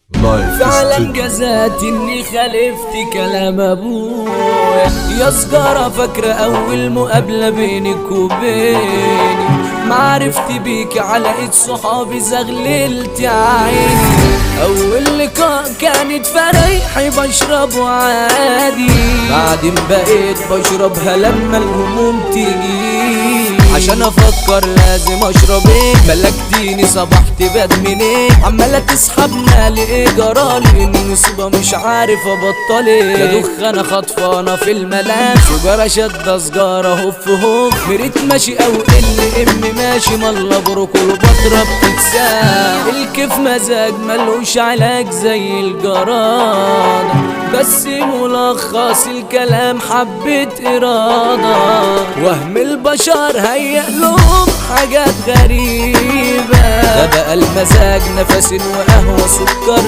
لايف فعلا جزات اني خالفت كلام ابويا يا سجارة فاكرة اول مقابلة بينك وبيني معرفتي بيك على ايد صحابي زغللت يا عيني اول لقاء كانت فريحي بشربه عادي بعدين بقيت بشربها لما الهموم تيجي عشان افكر لازم اشرب ايه ملكتيني صبحت بدمن ايه عمالة تسحبنا لايه جرالي اني نصيبة مش عارف ابطل ايه يا دخانة خطفانة في الملام سجارة شدة سجارة هوف هوف مريت ماشي او ال ام ماشي ملا بروكل بضرب تتسام الكيف مزاج ملوش علاج زي الجرادة بس ملخص الكلام حبة إرادة وهم البشر هيأ لهم حاجات غريبة ده بقى المزاج نفس وقهوة سكر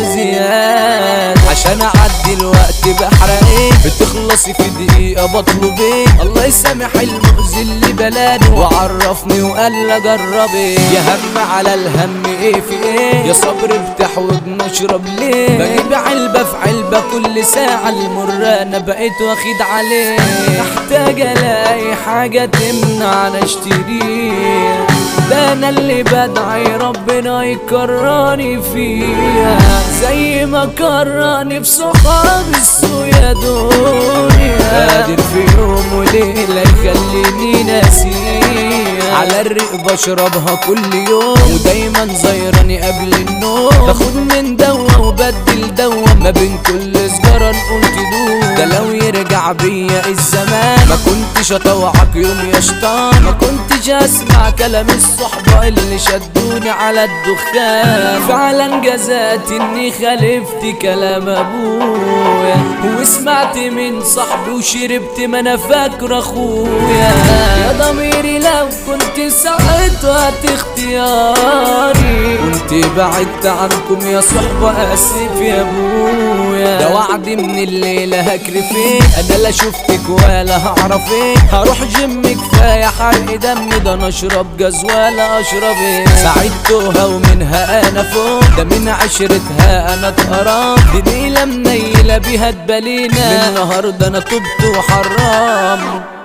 زيادة عشان أعدي الوقت بحرق ايه بتخلصي في دقيقة بطلب ايه الله يسامح المؤذي اللي بلاني وعرفني وقال لي أجرب ايه يا هم على الهم ايه في ايه يا صبر بتحوج نشرب ليه بجيب علبة في علبة كل ساعة المرة انا بقيت واخد عليه محتاج الاقي حاجة تمنع انا اشتريها ده انا اللي بدعي ربنا يكراني فيها زي ما كراني في صحاب السوق يا دنيا قادر في يوم وليلة يخليني ناسيها على الريق بشربها كل يوم ودايما زيراني قبل النوم باخد من دوا وبدل دوا ما بين كل سجارة نقول تدوم ده لو يرجع بيا الزمان ما كنتش اطوعك يوم يا شيطان ما كنتش اسمع كلام الصحبة اللي شدوني على الدخان فعلا جزات اني خالفت كلام ابويا وسمعت من صاحبي وشربت ما انا فاكر اخويا يا ضميري لو كنت ساعتها اختياري كنت بعدت عنكم يا صحبة اسف يا ابويا ده وعدي من الليلة هكرف ايه انا لا شفتك ولا هعرف ايه هروح جيم كفاية حرق دم ده انا اشرب جاز ولا اشرب ايه ساعدتها ومنها انا فوق ده من عشرتها انا اتقرب دي نيلة منيلة بيها تبالينا من النهاردة انا تبت وحرام